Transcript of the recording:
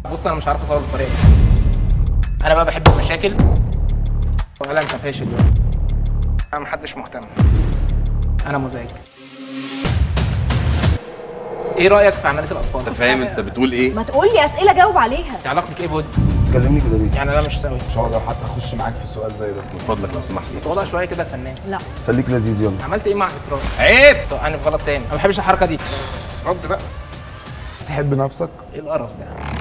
بص انا مش عارف اصور بالطريقه دي انا بقى بحب المشاكل ولا انت فاشل بقى انا محدش مهتم انا مزعج ايه رايك في عمليه الاطفال انت فاهم انت بتقول ايه ما تقول لي اسئله جاوب عليها انت علاقتك ايه بودز تكلمني كده ليه؟ يعني انا مش سوي مش هقدر حتى اخش معاك في سؤال زي ده من فضلك لو سمحت تواضع شويه كده يا فنان لا خليك لذيذ يلا عملت ايه مع اسراء عيب طب انا في غلط تاني انا ما بحبش الحركه دي رد بقى تحب نفسك ايه القرف ده